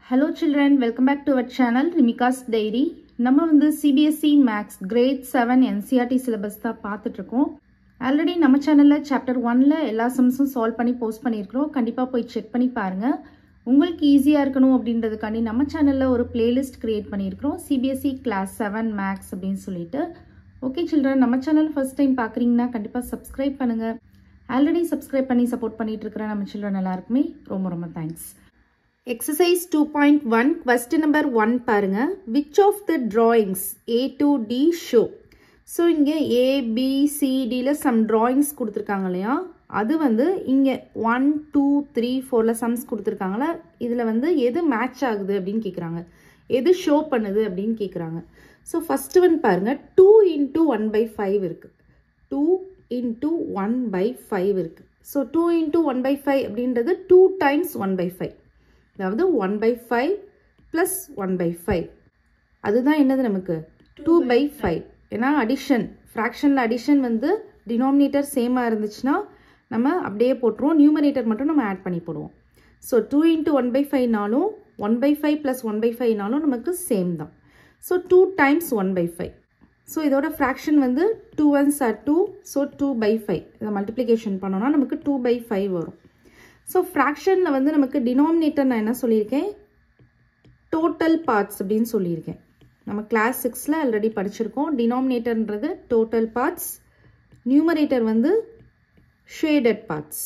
Hello children welcome back to our channel ரிமிகாஸ் diary நம்ம வந்து CBSE maths grade seven NCERT syllabus தான் பார்த்துட்ருக்கோம் ஆல்ரெடி நம்ம சேனலில் சாப்டர் ஒனில் எல்லா சம்ஸும் சால்வ் பண்ணி போஸ்ட் பண்ணியிருக்கிறோம் கண்டிப்பாக போய் செக் பண்ணி பாருங்கள் உங்களுக்கு ஈஸியாக இருக்கணும் அப்படின்றதுக்காண்டி நம்ம சேனலில் ஒரு பிளேலிஸ்ட் க்ரியேட் பண்ணியிருக்கிறோம் சிபிஎஸ்சி கிளாஸ் செவன் மேக்ஸ் அப்படின்னு சொல்லிட்டு ஓகே சில்ட்ரன் நம்ம சேனல் ஃபர்ஸ்ட் டைம் பார்க்குறீங்கன்னா கண்டிப்பாக சப்ஸ்கிரைப் பண்ணுங்கள் ஆல்ரெடி சப்ஸ்கிரைப் பண்ணி சப்போர்ட் பண்ணிட்டு இருக்கிற நம்ம சில்ட்ரன் எல்லாருக்குமே ரொம்ப ரொம்ப thanks exercise two point one question number one பாருங்க which of the drawings A to D show so இங்கே ஏபிசிடியில் சம் ட்ராயிங்ஸ் கொடுத்துருக்காங்க இல்லையா அது வந்து இங்கே ஒன் டூ த்ரீ ஃபோரில் சம்ஸ் கொடுத்துருக்காங்களா இதில் வந்து எது மேட்ச் ஆகுது அப்படின்னு கேட்குறாங்க எது ஷோ பண்ணுது அப்படின்னு கேட்குறாங்க ஸோ ஃபஸ்ட்டு ஒன் பாருங்கள் two into one by five இருக்குது two into one by five இருக்குது so two into one by five அப்படின்றது two times one by five அதாவது one by five plus one by five அதுதான் என்னது நமக்கு two by five ஏன்னா addition ஃப்ராக்ஷனில் addition வந்து டினாமினேட்டர் சேமாக இருந்துச்சுன்னா நம்ம அப்படியே போட்டுருவோம் நியூமரேட்டர் மட்டும் நம்ம ஆட் பண்ணி போடுவோம் so two into one by ஃபைவ்னாலும் one by five plus one by ஃபைவ்னாலும் நமக்கு சேம் தான் so two times one by five so இதோட ஃப்ராக்ஷன் வந்து two ones are two so two by five இதை மல்டிப்ளிகேஷன் பண்ணோன்னா நமக்கு டூ பை ஃபைவ் வரும் ஸோ ஃப்ராக்ஷனில் வந்து நமக்கு டினாமினேட்டர் நான் என்ன சொல்லியிருக்கேன் டோட்டல் பார்ட்ஸ் அப்படின்னு சொல்லியிருக்கேன் நம்ம கிளாஸ் சிக்ஸில் ஆல்ரெடி படிச்சிருக்கோம் டினாமினேட்டர்ன்றது டோட்டல் பார்ட்ஸ் நியூமரேட்டர் வந்து ஷேடட் பார்ட்ஸ்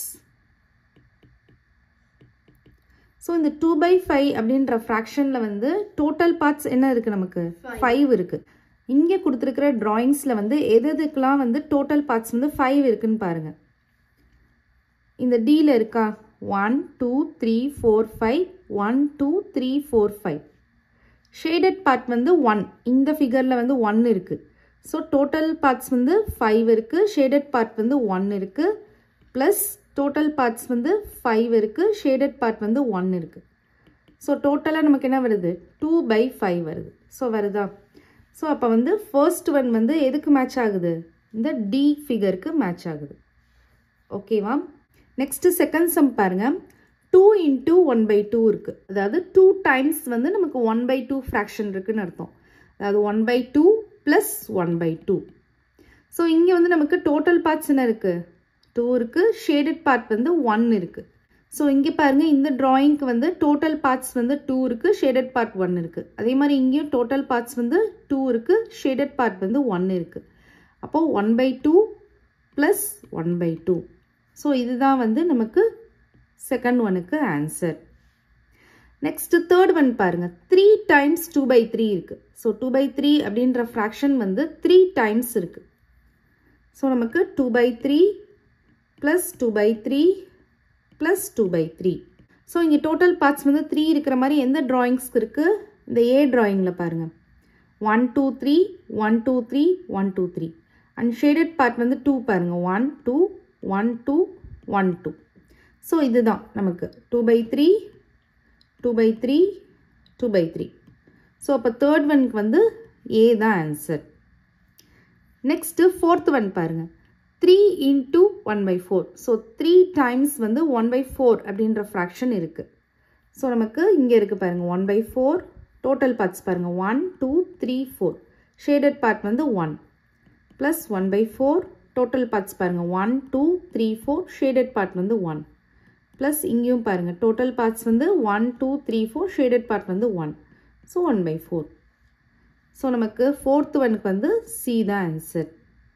ஸோ இந்த டூ பை ஃபைவ் அப்படின்ற ஃப்ராக்ஷனில் வந்து டோட்டல் பார்ட்ஸ் என்ன இருக்குது நமக்கு ஃபைவ் இருக்குது இங்கே கொடுத்துருக்கிற ட்ராயிங்ஸில் வந்து எது எதுக்கெலாம் வந்து டோட்டல் பார்ட்ஸ் வந்து ஃபைவ் இருக்குன்னு பாருங்கள் இந்த டீல இருக்கா one two three four five one two three four five shaded part வந்து ஒன் இந்த ஃபிகரில் வந்து ஒன் இருக்குது ஸோ டோட்டல் பார்ட்ஸ் வந்து ஃபைவ் இருக்குது ஷேடட் பார்ட் வந்து ஒன் இருக்குது ப்ளஸ் டோட்டல் பார்ட்ஸ் வந்து ஃபைவ் இருக்குது ஷேடட் பார்ட் வந்து ஒன் இருக்குது ஸோ டோட்டலாக நமக்கு என்ன வருது டூ பை ஃபைவ் வருது ஸோ வருதா ஸோ அப்போ வந்து ஃபர்ஸ்ட் ஒன் வந்து எதுக்கு மேட்ச் ஆகுது இந்த டி ஃபிகருக்கு மேட்ச் ஆகுது ஓகேவா நெக்ஸ்ட்டு செகண்ட் சம் பாருங்கள் two into one by two இருக்குது அதாவது டூ டைம்ஸ் வந்து நமக்கு ஒன் பை டூ ஃப்ராக்ஷன் இருக்குதுன்னு அர்த்தம் அதாவது one by two plus one by two so இங்கே வந்து நமக்கு டோட்டல் பார்ட்ஸ் என்ன இருக்குது டூ இருக்குது ஷேடட் பார்ட் வந்து ஒன் இருக்குது ஸோ இங்கே பாருங்கள் இந்த ட்ராயிங்க்கு வந்து டோட்டல் பார்ட்ஸ் வந்து டூ இருக்குது ஷேடட் பார்ட் ஒன் இருக்குது அதே மாதிரி இங்கேயும் டோட்டல் பார்ட்ஸ் வந்து டூ இருக்குது ஷேடட் பார்ட் வந்து ஒன் இருக்குது அப்போது one by two plus one by two so இதுதான் வந்து நமக்கு செகண்ட் ஒனுக்கு ஆன்சர் நெக்ஸ்ட் தேர்ட் ஒன் பாருங்கள் three times two by three இருக்குது ஸோ டூ பை த்ரீ அப்படின்ற ஃப்ராக்ஷன் வந்து த்ரீ டைம்ஸ் இருக்குது ஸோ நமக்கு two by three plus two by three plus two by three so இங்கே டோட்டல் பார்ட்ஸ் வந்து three இருக்கிற மாதிரி எந்த ட்ராயிங்ஸ்க்கு இருக்குது இந்த ஏ ட்ராயிங்கில் பாருங்கள் one two three one two three one two three and shaded part வந்து டூ பாருங்கள் one two one two one two so இதுதான் நமக்கு two by three two by three two by three so அப்போ third ஒனுக்கு வந்து A தான் answer next fourth one பாருங்கள் three into one by four so three times வந்து one by four அப்படின்ற fraction இருக்குது ஸோ நமக்கு இங்கே இருக்குது பாருங்கள் one by four total parts பாருங்கள் one two three four shaded part வந்து one plus one by four total parts பாருங்கள் one two three four shaded part வந்து ஒன் ப்ளஸ் இங்கேயும் பாருங்கள் டோட்டல் பார்ட்ஸ் வந்து one two three four shaded part வந்து one so one by four so நமக்கு fourth ஒனுக்கு வந்து சி தான் ஆன்சர்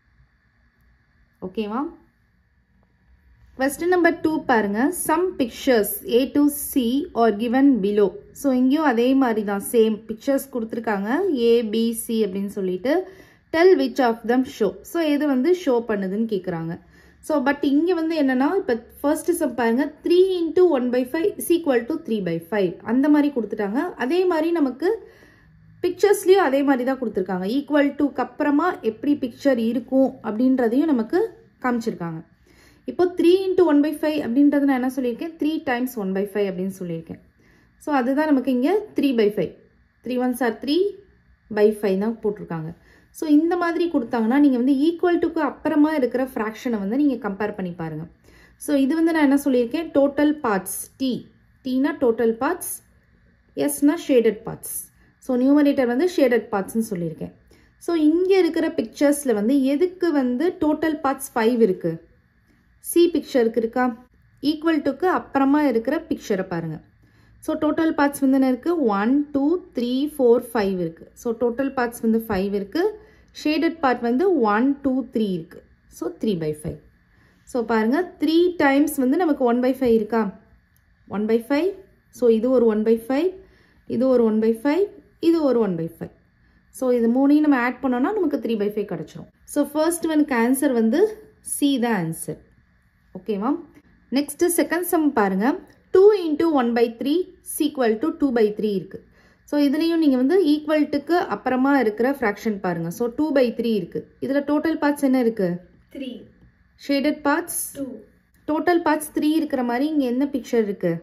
ஓகேவா கொஸ்டின் நம்பர் டூ பாருங்கள் some pictures A to C are given below so இங்கேயும் அதே மாதிரி தான் சேம் பிக்சர்ஸ் கொடுத்துருக்காங்க ஏபிசி அப்படின்னு சொல்லிட்டு tell which of them show so எது வந்து ஷோ பண்ணுதுன்னு கேட்குறாங்க ஸோ பட் இங்கே வந்து என்னென்னா இப்போ ஃபர்ஸ்ட் சம் பாருங்கள் three into one by five is equal to three by five அந்த மாதிரி கொடுத்துட்டாங்க அதே மாதிரி நமக்கு பிக்சர்ஸ்லேயும் அதே மாதிரி தான் கொடுத்துருக்காங்க ஈக்குவல் டுக்கு அப்புறமா எப்படி பிக்சர் இருக்கும் அப்படின்றதையும் நமக்கு காமிச்சிருக்காங்க இப்போ three into one by five அப்படின்றது நான் என்ன சொல்லியிருக்கேன் three times one by five அப்படின்னு சொல்லியிருக்கேன் ஸோ அதுதான் நமக்கு இங்கே three by five three ones are three by five தான் போட்டிருக்காங்க ஸோ இந்த மாதிரி கொடுத்தாங்கன்னா நீங்கள் வந்து ஈக்குவல் டுக்கு அப்புறமா இருக்கிற ஃப்ராக்ஷனை வந்து நீங்கள் கம்பேர் பண்ணி பாருங்கள் ஸோ இது வந்து நான் என்ன சொல்லியிருக்கேன் டோட்டல் பார்ட்ஸ் டி டீனா டோட்டல் பார்ட்ஸ் எஸ்னா ஷேடட் பார்ட்ஸ் ஸோ நியூமரேட்டர் வந்து ஷேடட் பார்ட்ஸ்னு சொல்லியிருக்கேன் ஸோ இங்கே இருக்கிற பிக்சர்ஸில் வந்து எதுக்கு வந்து டோட்டல் பார்ட்ஸ் ஃபைவ் இருக்குது சி பிக்சருக்கு இருக்கா ஈக்குவல் டுக்கு அப்புறமா இருக்கிற பிக்சரை பாருங்கள் ஸோ டோட்டல் பார்ட்ஸ் வந்து என்ன இருக்குது one two three four five இருக்குது ஸோ டோட்டல் பார்ட்ஸ் வந்து ஃபைவ் இருக்குது ஷேடட் பார்ட் வந்து ஒன் டூ த்ரீ இருக்குது so three by five so பாருங்கள் த்ரீ டைம்ஸ் வந்து நமக்கு ஒன் பை ஃபைவ் இருக்கா ஒன் பை ஃபைவ் ஸோ இது ஒரு ஒன் பை ஃபைவ் இது ஒரு ஒன் பை ஃபைவ் இது ஒரு ஒன் பை ஃபைவ் ஸோ இது மூணையும் நம்ம ஆட் பண்ணோம்னா நமக்கு த்ரீ பை ஃபைவ் கிடச்சிரும் ஸோ ஃபர்ஸ்ட் ஒனுக்கு ஆன்சர் வந்து சி தான் ஆன்சர் ஓகேவா நெக்ஸ்ட்டு செகண்ட் சம் பாருங்கள் two into one by three is equal to two by three இருக்குது ஸோ இதுலேயும் நீங்கள் வந்து ஈக்குவல்ட்டுக்கு அப்புறமா இருக்கிற ஃப்ராக்ஷன் பாருங்கள் ஸோ டூ பை த்ரீ இருக்குது இதில் டோட்டல் பார்ட்ஸ் என்ன இருக்குது three shaded parts two total parts three இருக்கிற மாதிரி இங்கே என்ன பிக்சர் இருக்குது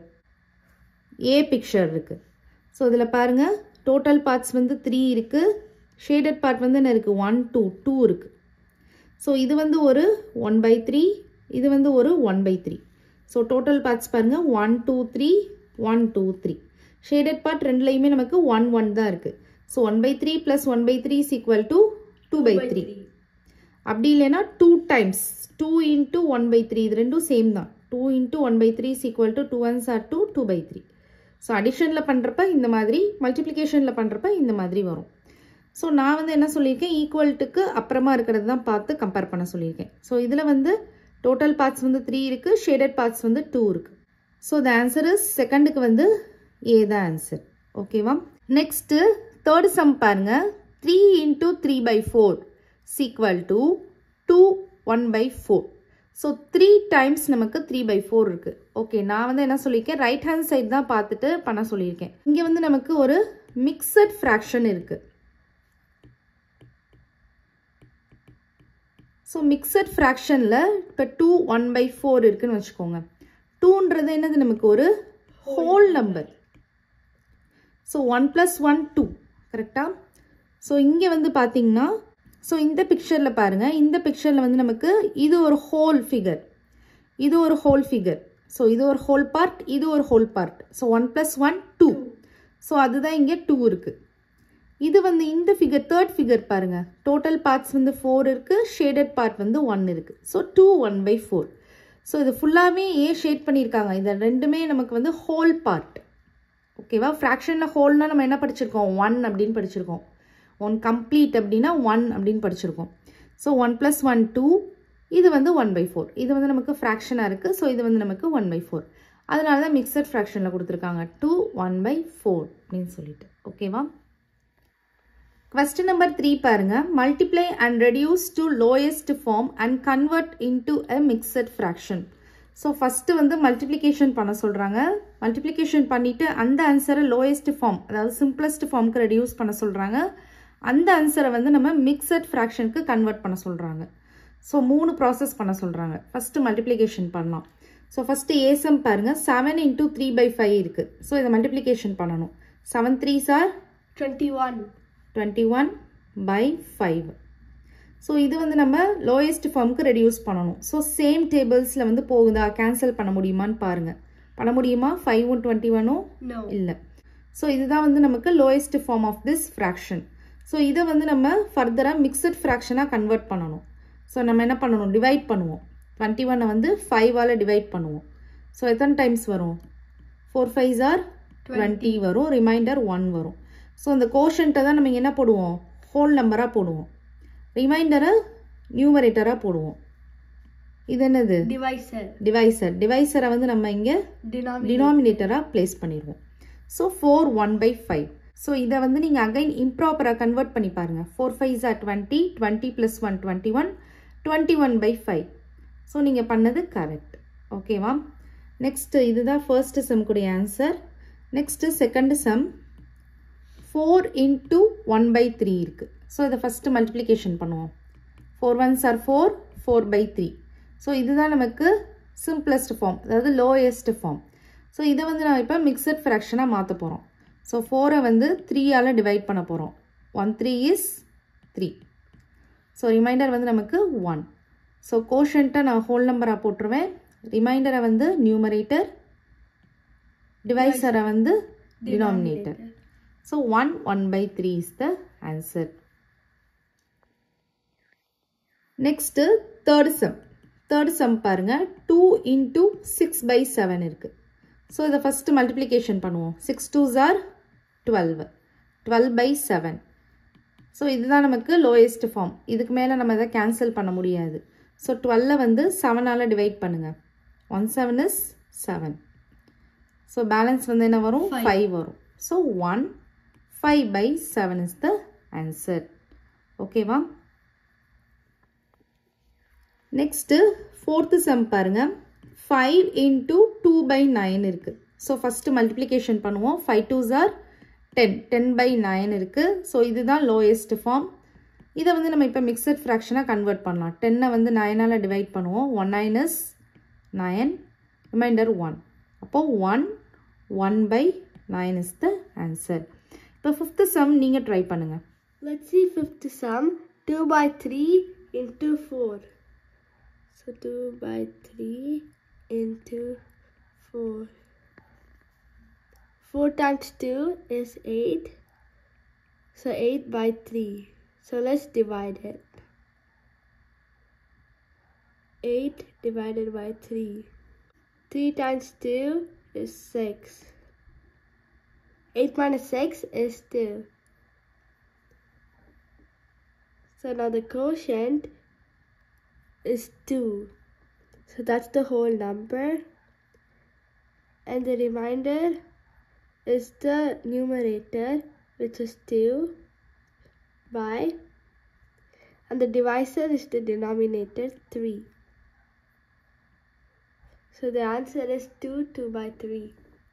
ஏ பிக்சர் இருக்குது ஸோ இதில் பாருங்கள் டோட்டல் பார்ட்ஸ் வந்து த்ரீ இருக்குது ஷேடட் பார்ட் வந்து என்ன இருக்குது ஒன் டூ டூ இருக்குது ஸோ இது வந்து ஒரு ஒன் பை த்ரீ இது வந்து ஒரு one by three so total parts பாருங்கள் one two three one two three shaded part ரெண்டுலேயுமே நமக்கு ஒன் ஒன் தான் இருக்குது so one by three plus one by three is equal to two by three அப்படி இல்லைன்னா two times two into one by three இது ரெண்டும் same தான் two into one by three is equal to two ones are two two by three so அடிஷனில் பண்ணுறப்ப இந்த மாதிரி மல்டிப்ளிகேஷனில் பண்ணுறப்ப இந்த மாதிரி வரும் ஸோ நான் வந்து என்ன சொல்லியிருக்கேன் ஈக்குவல்ட்டுக்கு அப்புறமா இருக்கிறது தான் பார்த்து கம்பேர் பண்ண சொல்லியிருக்கேன் ஸோ இதில் வந்து டோட்டல் பார்ட்ஸ் வந்து த்ரீ இருக்குது ஷேடட் பார்ட்ஸ் வந்து டூ இருக்குது ஸோ த ஆன்சர் இஸ் செகண்டுக்கு வந்து ஏ தான் ஆன்சர் ஓகேவா நெக்ஸ்ட்டு தேர்ட் சம் பாருங்க three into three by four is equal to two one by four so three times நமக்கு த்ரீ பை ஃபோர் இருக்குது ஓகே நான் வந்து என்ன சொல்லியிருக்கேன் ரைட் ஹேண்ட் சைடு தான் பார்த்துட்டு பண்ண சொல்லியிருக்கேன் இங்கே வந்து நமக்கு ஒரு மிக்சட் ஃப்ராக்ஷன் இருக்குது ஸோ மிக்சட் ஃப்ராக்ஷனில் இப்போ டூ ஒன் பை ஃபோர் இருக்குன்னு வச்சுக்கோங்க டூன்றது என்னது நமக்கு ஒரு whole number so one plus one two கரெக்டாக ஸோ இங்கே வந்து பார்த்தீங்கன்னா ஸோ இந்த பிக்சரில் பாருங்கள் இந்த பிக்சரில் வந்து நமக்கு இது ஒரு ஹோல் ஃபிகர் இது ஒரு ஹோல் ஃபிகர் ஸோ இது ஒரு ஹோல் பார்ட் இது ஒரு whole part so one plus one two so அதுதான் இங்கே டூ இருக்குது இது வந்து இந்த ஃபிகர் தேர்ட் ஃபிகர் பாருங்க டோட்டல் பார்ட்ஸ் வந்து ஃபோர் இருக்குது ஷேடட் பார்ட் வந்து ஒன் இருக்குது so two one by four so இது ஃபுல்லாகவே ஏன் ஷேட் பண்ணியிருக்காங்க இது ரெண்டுமே நமக்கு வந்து ஹோல் பார்ட் ஓகேவா ஃப்ராக்ஷனில் ஹோல்னா நம்ம என்ன படிச்சிருக்கோம் ஒன் அப்படின்னு படிச்சிருக்கோம் ஒன் கம்ப்ளீட் அப்படின்னா ஒன் அப்படின்னு படிச்சிருக்கோம் so one plus one two இது வந்து ஒன் பை ஃபோர் இது வந்து நமக்கு ஃப்ராக்ஷனாக இருக்குது ஸோ இது வந்து நமக்கு ஒன் பை ஃபோர் அதனால தான் மிக்சட் ஃப்ராக்ஷனில் கொடுத்துருக்காங்க டூ ஒன் பை ஃபோர் அப்படின்னு சொல்லிட்டு ஓகேவா Question number 3 பாருங்க multiply and reduce to lowest form and convert into a mixed fraction. So first வந்து மல்டிப்ளிகேஷன் பண்ண சொல்கிறாங்க மல்டிப்ளிகேஷன் பண்ணிவிட்டு அந்த ஆன்சரை லோயஸ்ட் ஃபார்ம் அதாவது சிம்பிளஸ்ட் ஃபார்முக்கு ரெடியூஸ் பண்ண சொல்கிறாங்க அந்த ஆன்சரை வந்து நம்ம மிக்சட் ஃப்ராக்ஷனுக்கு கன்வெர்ட் பண்ண சொல்கிறாங்க ஸோ மூணு ப்ராசஸ் பண்ண சொல்கிறாங்க ஃபஸ்ட்டு மல்டிப்ளிகேஷன் பண்ணலாம் ஸோ ஃபஸ்ட்டு ஏசம் பாருங்கள் seven into three by five இருக்குது ஸோ இதை மல்டிப்ளிகேஷன் பண்ணணும் செவன் த்ரீ சார் twenty one twenty one by five so இது வந்து நம்ம லோயஸ்ட் ஃபார்முக்கு ரெடியூஸ் பண்ணணும் ஸோ சேம் டேபிள்ஸில் வந்து போகுதா கேன்சல் பண்ண முடியுமான்னு பாருங்கள் பண்ண முடியுமா ஃபைவும் டுவெண்ட்டி ஒனும் நோ இல்லை ஸோ இதுதான் வந்து நமக்கு lowest form of this fraction so இதை வந்து நம்ம ஃபர்தராக மிக்சட் ஃப்ராக்ஷனாக கன்வெர்ட் பண்ணணும் ஸோ நம்ம என்ன பண்ணணும் டிவைட் பண்ணுவோம் டுவெண்ட்டி ஒன்னை வந்து ஃபைவால் டிவைட் பண்ணுவோம் ஸோ எத்தனை டைம்ஸ் வரும் ஃபோர் ஃபைவ் ஆர் டுவெண்ட்டி வரும் ரிமைண்டர் ஒன் வரும் ஸோ அந்த கோஷன்ட்டை தான் நம்ம இங்க என்ன போடுவோம் ஹோல் நம்பராக போடுவோம் ரிமைண்டரை நியூமரேட்டராக போடுவோம் இது என்னது டிவைசர் டிவைசர் டிவைசரை வந்து நம்ம இங்கே டினாமினேட்டர் டினாமினேட்டராக ப்ளேஸ் பண்ணிடுவோம் so four one by five so இதை வந்து நீங்கள் அகைன் இம்ப்ராப்பராக கன்வெர்ட் பண்ணி பாருங்கள் four five are twenty twenty plus one twenty one twenty one by five so நீங்கள் பண்ணது கரெக்ட் ஓகேவா நெக்ஸ்ட்டு இதுதான் ஃபர்ஸ்ட் சம்குடைய answer next second sum four into one by three இருக்குது ஸோ இதை ஃபஸ்ட்டு மல்டிப்ளிகேஷன் பண்ணுவோம் four ones are four four by three so இதுதான் நமக்கு சிம்பிளஸ்ட் ஃபார்ம் அதாவது லோயஸ்ட் ஃபார்ம் ஸோ இதை வந்து நம்ம இப்போ மிக்சட் ஃப்ராக்ஷனாக மாற்ற போகிறோம் ஸோ ஃபோரை வந்து த்ரீயால் டிவைட் பண்ண போகிறோம் one three is three so remainder வந்து நமக்கு ஒன் ஸோ கோஷன்ட்டை நான் ஹோல் நம்பராக போட்டுருவேன் ரிமைண்டரை வந்து நியூமரேட்டர் டிவைசரை வந்து denominator. So 1, 1 by 3 is the answer. Next, third sum. Third sum பாருங்க 2 into 6 by 7 இருக்கு. So இதை first multiplication பண்ணுவோம். 6 2s are 12. 12 by 7. ஸோ இதுதான் நமக்கு லோயஸ்ட் ஃபார்ம் இதுக்கு மேலே நம்ம இதை கேன்சல் பண்ண முடியாது ஸோ டுவெல்லை வந்து செவனால் டிவைட் பண்ணுங்கள் one seven is seven so balance வந்து என்ன வரும் ஃபைவ் வரும் so one five by seven is the answer ஓகேவா நெக்ஸ்ட்டு ஃபோர்த்து சம் பாருங்கள் five into two by nine இருக்குது ஸோ ஃபஸ்ட்டு மல்டிப்ளிகேஷன் பண்ணுவோம் five twos are ten ten by nine இருக்குது so இதுதான் லோயஸ்ட் ஃபார்ம் இதை வந்து நம்ம இப்போ மிக்சட் ஃப்ராக்ஷனாக கன்வெர்ட் பண்ணலாம் டென்னை வந்து நைனால் டிவைட் பண்ணுவோம் one nine is nine remainder one அப்போது one one by nine is the answer இப்போ ஃபிஃப்த்து சம் நீங்கள் ட்ரை பண்ணுங்கள் Let's see fifth sum. 2 by 3 into 4. So 2 by 3 into 4. 4 times 2 is 8. So 8 by 3. So let's divide it. 8 divided by 3. 3 times 2 is 6. 8 minus 6 is 2. So now the quotient is 2. So that's the whole number. And the remainder is the numerator, which is 2 by, and the divisor is the denominator 3. So the answer is 2, 2 by 3.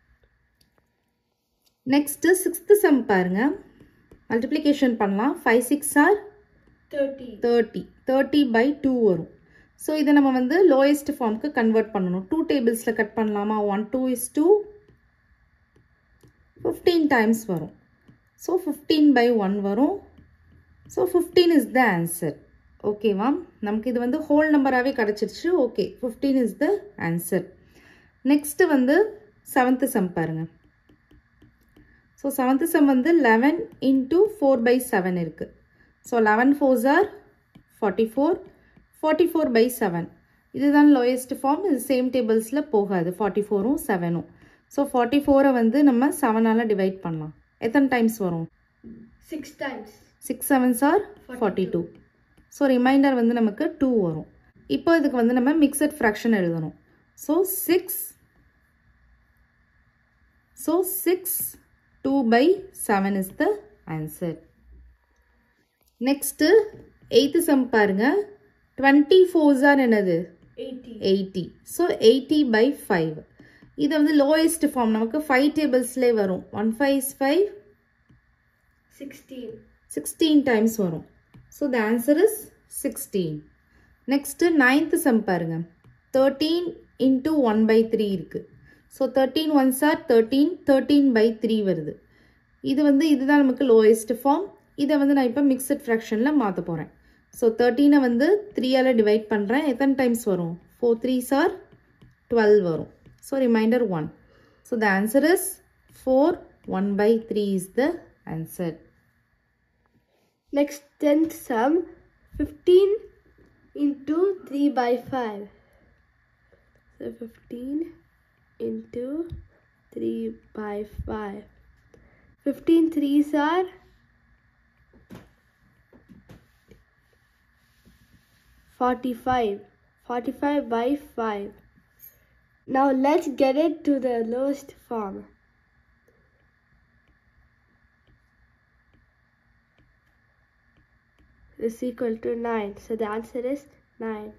Next sixth sum பாருங்கள் multiplication பண்ணலாம் five six are 30. Thirty thirty by two வரும் so இதை நம்ம வந்து lowest ஃபார்முக்கு convert பண்ணணும் two டேபிள்ஸில் cut பண்ணலாமா one two is two fifteen times வரும் ஸோ ஃபிஃப்டீன் பை ஒன் வரும் so fifteen is the answer ஓகேவா நமக்கு இது வந்து ஹோல் நம்பராகவே கிடச்சிருச்சு okay fifteen is the answer next வந்து செவன்த்து சம் பாருங்கள் ஸோ செவன்த்து சம் வந்து eleven into four by seven இருக்குது so eleven fours are forty four forty four by seven இதுதான் லோயஸ்ட் ஃபார்ம் இது சேம் டேபிள்ஸில் போகாது ஃபார்ட்டி ஃபோரும் செவனும் ஸோ ஃபார்ட்டி ஃபோரை வந்து நம்ம செவனால் டிவைட் பண்ணலாம் எத்தனை டைம்ஸ் வரும் 6 times. Six sevens are forty two so remainder வந்து நமக்கு டூ வரும் இப்போ இதுக்கு வந்து நம்ம மிக்சட் ஃப்ராக்ஷன் எழுதணும் so six so six two by seven is the answer next eighth sum பாருங்க டுவெண்ட்டி ஃபோர்ஸ் ஆர் என்னது 80. Eighty so eighty by five இது வந்து லோயஸ்ட் ஃபார்ம் நமக்கு ஃபைவ் டேபிள்ஸ்லேயே வரும் one five is five 16. Sixteen times வரும் so the answer is sixteen next ninth some பாருங்க thirteen into one by three இருக்குது so thirteen ones are thirteen thirteen by three வருது இது வந்து இதுதான் நமக்கு லோயஸ்ட் ஃபார்ம் இதை வந்து நான் இப்போ மிக்சட் ஃப்ராக்ஷனில் மாற்ற போகிறேன் ஸோ தேர்ட்டீனை வந்து த்ரீயால் டிவைட் பண்ணுறேன் எத்தனை டைம்ஸ் வரும் ஃபோர் த்ரீஸ் ஆர் டுவெல் வரும் so remainder one so the answer is four one by three is the answer Next, tenth sum 15 into 3 by 5. So 15 into 3 by 5. 15 threes are 45. 45 by 5. Now let's get it to the lowest form. is equal to 9. So the answer is 9.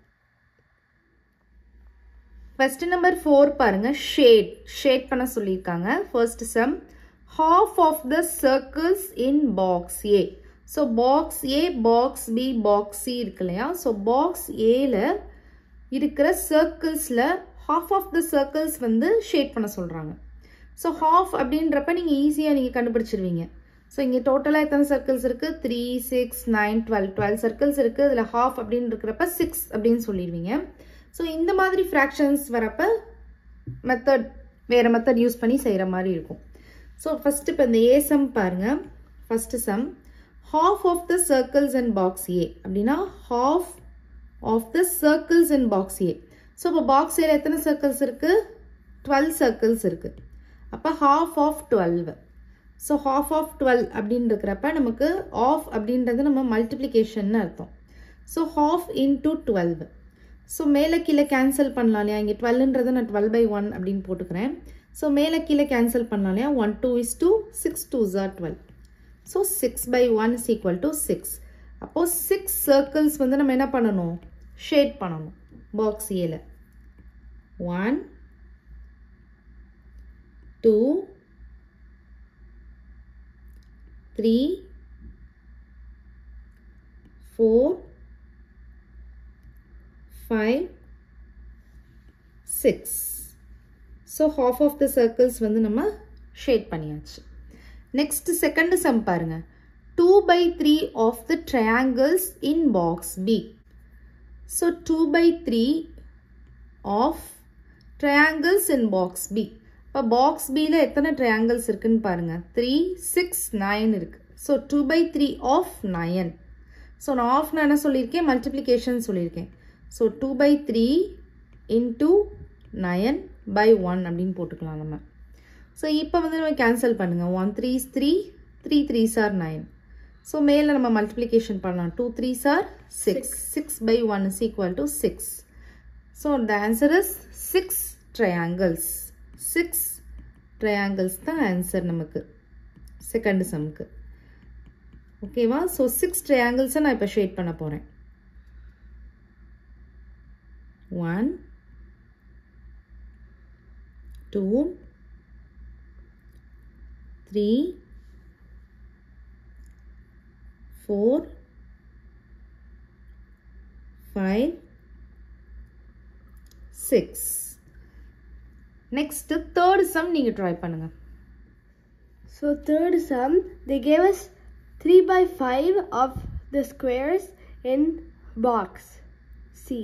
First number four பாருங்க shade shade பண்ண சொல்லியிருக்காங்க first sum half of the circles in box A so box A box B box C இருக்கு இல்லையா so box ஏல இருக்கிற சர்க்கிள்ஸில் half of the circles வந்து shade பண்ண சொல்கிறாங்க ஸோ half அப்படின்றப்ப நீங்கள் ஈஸியாக நீங்கள் கண்டுபிடிச்சிருவீங்க ஸோ இங்கே டோட்டலாக எத்தனை சர்க்கிள்ஸ் இருக்குது three six nine twelve twelve circles இருக்குது இதில் ஹாஃப் அப்படின்னு இருக்கிறப்ப சிக்ஸ் அப்படின்னு சொல்லிடுவீங்க ஸோ இந்த மாதிரி ஃப்ராக்ஷன்ஸ் வரப்ப மெத்தட் வேறு மெத்தட் யூஸ் பண்ணி செய்கிற மாதிரி இருக்கும் ஸோ ஃபஸ்ட்டு இப்போ இந்த ஏ சம் பாருங்கள் first sum half of the circles in box A அப்படின்னா half of the circles in box A so இப்போ பாக்ஸ் ஏல எத்தனை சர்க்கிள்ஸ் இருக்கு டுவெல் சர்க்கிள்ஸ் இருக்கு அப்போ half of twelve so half of twelve அப்படின்னு இருக்கிறப்ப நமக்கு ஆஃப் அப்படின்றது நம்ம மல்டிப்ளிகேஷன் அர்த்தம் so half into twelve so மேலே கீழே கேன்சல் பண்ணலாம் இல்லையா இங்கே டுவெல்ன்றதை நான் டுவெல் பை ஒன் அப்படின்னு போட்டுக்கிறேன் ஸோ மேலே கீழே கேன்சல் பண்ணலாம் இல்லையா one two is two six two are twelve so six by one is equal to six அப்போது சிக்ஸ் சர்க்கிள்ஸ் வந்து நம்ம என்ன பண்ணணும் ஷேட் பண்ணணும் பாக்ஸ் ஏல one two three four five six so half of the circles வந்து நம்ம shade பண்ணியாச்சு நெக்ஸ்ட் செகண்ட் சம் பாருங்க two by three of the triangles in box B so two by three of triangles in box B இப்போ box பியில் எத்தனை triangles இருக்குன்னு பாருங்க three six nine இருக்கு so two by three of nine so நான் of நான் என்ன சொல்லியிருக்கேன் மல்டிப்ளிகேஷன் சொல்லியிருக்கேன் so two by three into nine by one அப்படின்னு போட்டுக்கலாம் நம்ம ஸோ இப்போ வந்து நம்ம கேன்சல் பண்ணுங்கள் one three three three three are nine so மேலே நம்ம மல்டிப்ளிகேஷன் பண்ணலாம் two three are six six by one is equal to six so the answer is six triangles six triangles தான் ஆன்சர் நமக்கு second சம்க்கு ஓகேவா so six ட்ரையாங்கிள்ஸை நான் இப்போ ஷேட் பண்ண போகிறேன் one two three four five six next third sum நீங்கள் ட்ரை பண்ணுங்கள் So third sum, they gave us 3 by 5 of the squares in box C.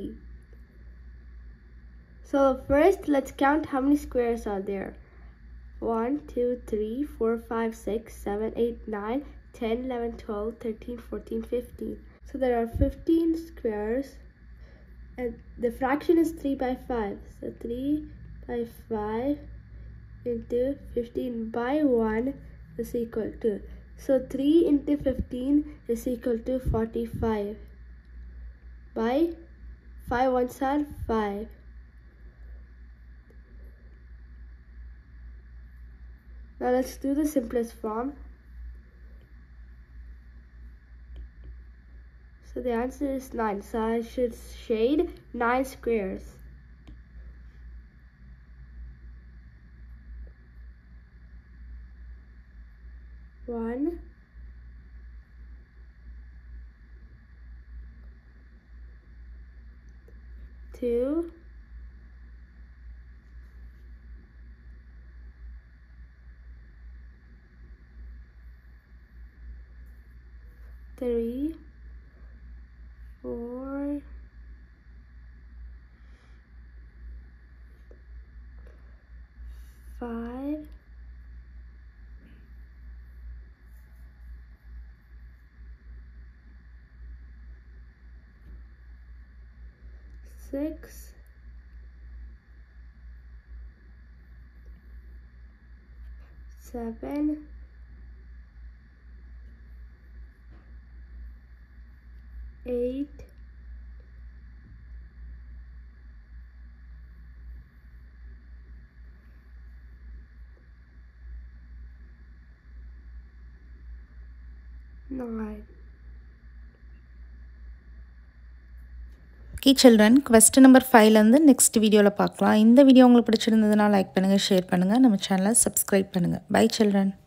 So first, let's count how many squares are there. 1, 2, 3, 4, 5, 6, 7, 8, 9, 10, 11, 12, 13, 14, 15. So there are 15 squares and the fraction is 3 by 5. So 3 by 5 into 15 by 1 is equal to. So 3 into 15 is equal to 45 by 5 ones are 5. Now let's do the simplest form. So the answer is 9. So I should shade 9 squares. One, two, three, four, five, six, seven, eight, nine. Okay children question number ஃபைவ்லேருந்து next வீடியோவில் பார்க்கலாம் இந்த video உங்களுக்கு பிடிச்சிருந்ததுன்னா like பண்ணுங்கள் share பண்ணுங்கள் நம்ம சேனலை சப்ஸ்கிரைப் பண்ணுங்கள் பை சில்ட்ரன்